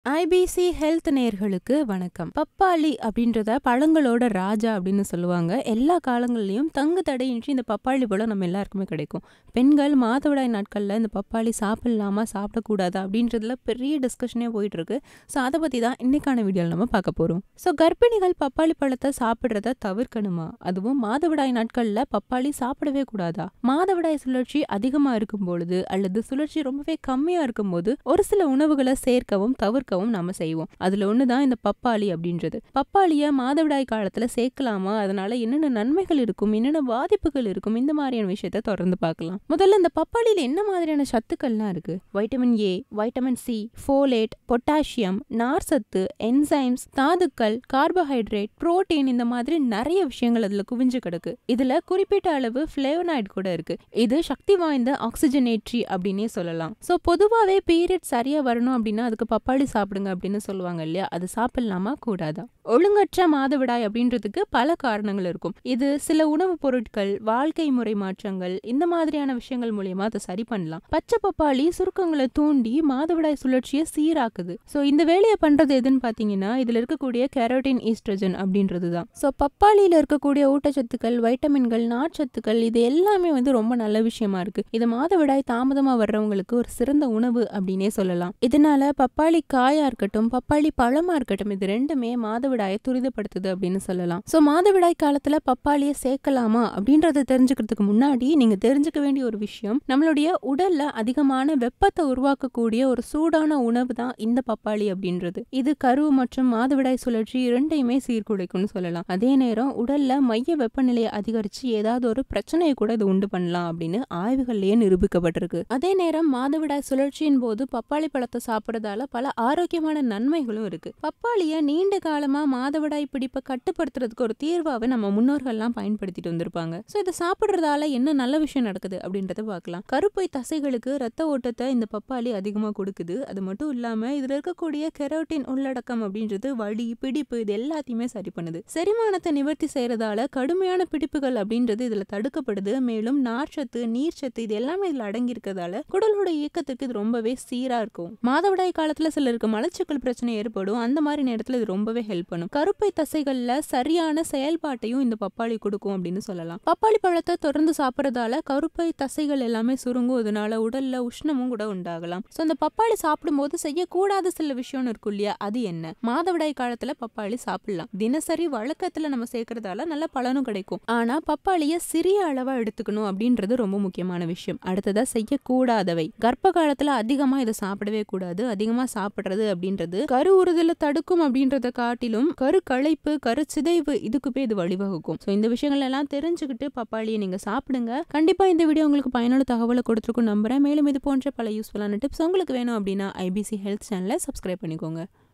IBC health நேர்களுக்கு வணக்கம் பப்பாளி அப்படின்றத பழங்களோட ராஜா அப்படின்னு சொல்லுவாங்க எல்லா காலங்கள்லயும் தங்கு தடையின்றி இந்த பப்பாளி பழம் நம்ம எல்லாருக்குமே கிடைக்கும் பெண்கள் மாதவிடாய் நாட்களில் இந்த பப்பாளி சாப்பிடலாமா சாப்பிடக்கூடாதா அப்படின்றதுல பெரிய டிஸ்கஷனே போயிட்டு இருக்கு ஸோ அதை பற்றி தான் இன்னைக்கான வீடியோவில் நம்ம பார்க்க போகிறோம் ஸோ கர்ப்பிணிகள் பப்பாளி பழத்தை சாப்பிட்றத தவிர்க்கணுமா அதுவும் மாதவிடாய் நாட்களில் பப்பாளி சாப்பிடவே கூடாதா மாதவிடாய் சுழற்சி அதிகமாக இருக்கும் பொழுது அல்லது சுழற்சி ரொம்பவே கம்மியாக இருக்கும்போது ஒரு சில உணவுகளை சேர்க்கவும் தவிர்க்கவும் நம்ம செய்வோம் அதுல ஒண்ணுதான் இந்த பப்பாளி அப்படின்றது பப்பாளிய மாதவிடாய் காலத்துல சேர்க்கலாமா அதனால என்னென்ன நன்மைகள் இருக்கும் என்னென்ன பாதிப்புகள் இருக்கும் இந்த மாதிரியான விஷயத்த தொடர்ந்து பார்க்கலாம் முதல்ல இந்த பப்பாளியில என்ன மாதிரியான சத்துக்கள்லாம் இருக்கு vitamin A vitamin C folate potassium நார்சத்து என்சைம்ஸ் தாதுக்கள் கார்போஹைட்ரேட் புரோட்டீன் இந்த மாதிரி நிறைய விஷயங்கள் அதுல குவிஞ்சு கிடக்கு இதுல குறிப்பிட்ட அளவு ஃபிளேவனாய்டு கூட இருக்கு இது சக்தி வாய்ந்த ஆக்சிஜனேற்றி அப்படின்னே சொல்லலாம் ஸோ பொதுவாகவே பீரியட் சரியா வரணும் அப்படின்னா அதுக்கு பப்பாளி சாப்பிடுங்க அப்படின்னு சொல்லுவாங்க இல்லையா அது சாப்பிடலாமா கூடாதா ஒழுங்கற்ற மாதவிடாய் அப்படின்றதுக்கு பல காரணங்கள் இருக்கும் இது சில உணவுப் பொருட்கள் வாழ்க்கை முறை மாற்றங்கள் இந்த மாதிரியான விஷயங்கள் மூலியமா அதை சரி பண்ணலாம் பச்சை பப்பாளி சுருக்கங்களை தூண்டி மாதவிடாய் சுழற்சியை சீராக்குது ஸோ இந்த வேலையை பண்றது எதுன்னு பாத்தீங்கன்னா இதுல இருக்கக்கூடிய கேரோட்டின் ஈஸ்ட்ரஜன் அப்படின்றது தான் ஸோ பப்பாளியில இருக்கக்கூடிய ஊட்டச்சத்துக்கள் வைட்டமின்கள் நார்ச்சத்துக்கள் இது எல்லாமே வந்து ரொம்ப நல்ல விஷயமா இருக்கு இது மாதவிடாய் தாமதமா வர்றவங்களுக்கு ஒரு சிறந்த உணவு அப்படின்னே சொல்லலாம் இதனால பப்பாளி காயா இருக்கட்டும் பப்பாளி பழமா இருக்கட்டும் இது ரெண்டுமே மாதவிடாயை துரிதப்படுத்துது அப்படின்னு சொல்லலாம் ஸோ மாதவிடாய் காலத்துல பப்பாளியை சேர்க்கலாமா அப்படின்றத தெரிஞ்சுக்கிறதுக்கு முன்னாடி நீங்க தெரிஞ்சுக்க வேண்டிய ஒரு விஷயம் நம்மளுடைய உடல்ல அதிகமான வெப்பத்தை உருவாக்கக்கூடிய ஒரு சூடான உணவு தான் இந்த பப்பாளி அப்படின்றது இது கரு மற்றும் மாதவிடாய் சுழற்சி இரண்டையுமே சீர்குலைக்கும்னு சொல்லலாம் அதே நேரம் உடல்ல மைய வெப்பநிலையை அதிகரிச்சு ஏதாவது ஒரு பிரச்சனையை கூட இது உண்டு பண்ணலாம் அப்படின்னு ஆய்வுகள்லயே நிரூபிக்கப்பட்டிருக்கு அதே நேரம் மாதவிடாய் சுழற்சியின் போது பப்பாளி பழத்தை சாப்பிட்றதால பல ஆரோக்கியமான நன்மைகளும் இருக்கு பப்பாளிய நீண்ட காலமா மாதவிடாய் பிடிப்பை கட்டுப்படுத்துறதுக்கு ஒரு தீர்வாவே நம்ம முன்னோர்கள்லாம் பயன்படுத்திட்டு வந்திருப்பாங்க ஸோ இதை சாப்பிட்றதால என்ன நல்ல விஷயம் நடக்குது அப்படின்றத பார்க்கலாம் கருப்பை தசைகளுக்கு ரத்த ஓட்டத்தை இந்த பப்பாளி அதிகமாக கொடுக்குது அது மட்டும் இல்லாம இதுல இருக்கக்கூடிய கெரோட்டின் உள்ளடக்கம் அப்படின்றது வலி பிடிப்பு இது எல்லாத்தையுமே சரி பண்ணுது செரிமானத்தை நிவர்த்தி செய்யறதால கடுமையான பிடிப்புகள் அப்படின்றது இதுல தடுக்கப்படுது மேலும் நார்ச்சத்து நீர்ச்சத்து இது எல்லாமே இதுல அடங்கி இருக்கிறதால குடலோட இயக்கத்துக்கு இது ரொம்பவே சீரா இருக்கும் மாதவிடாய் காலத்துல சிலருக்கு மலச்சிக்கல் பிரச்சனை ஏற்படும் அந்த மாதிரி நேரத்துல இது ரொம்பவே ஹெல்ப் பண்ணும் கருப்பை தசைகள்ல சரியான செயல்பாட்டையும் இந்த பப்பாளி கொடுக்கும் அப்படின்னு சொல்லலாம் பப்பாளி பழத்தை தொடர்ந்து சாப்பிட்றதால கருப்பை தசைகள் எல்லாமே சுருங்கும் இதனால உடல்ல உஷ்ணமும் கூட உண்டாகலாம் ஸோ அந்த பப்பாளி சாப்பிடும்போது செய்யக்கூடாத சில விஷயம்னு இருக்கும் இல்லையா அது என்ன மாதவிடாய் காலத்துல பப்பாளி சாப்பிடலாம் தினசரி வழக்கத்துல நம்ம சேர்க்கறதால நல்ல பலனும் கிடைக்கும் ஆனா பப்பாளிய சிறிய அளவா எடுத்துக்கணும் அப்படின்றது ரொம்ப முக்கியமான விஷயம் அடுத்ததா செய்யக்கூடாதவை கர்ப்ப காலத்துல அதிகமா இதை சாப்பிடவே கூடாது அதிகமா சாப்பிடுறது அப்படின்றது கரு உறுதல தடுக்கும் அப்படின்றத காட்டிலும் கரு களைப்பு கரு சிதைவு இதுக்குமே இது வழிவகுக்கும் ஸோ இந்த விஷயங்கள் எல்லாம் தெரிஞ்சுக்கிட்டு பப்பாளியை நீங்க சாப்பிடுங்க கண்டிப்பா இந்த வீடியோ உங்களுக்கு பயனுள்ள தகவலை கொடுத்துருக்கும் நம்புறேன் மேலும் இது போன்ற பல யூஸ்ஃபுல்லான டிப்ஸ் உங்களுக்கு வேணும் அப்படின்னா ஐபிசி ஹெல்த் சேனலை சப்ஸ்கிரைப் பண்ணிக்கோங்க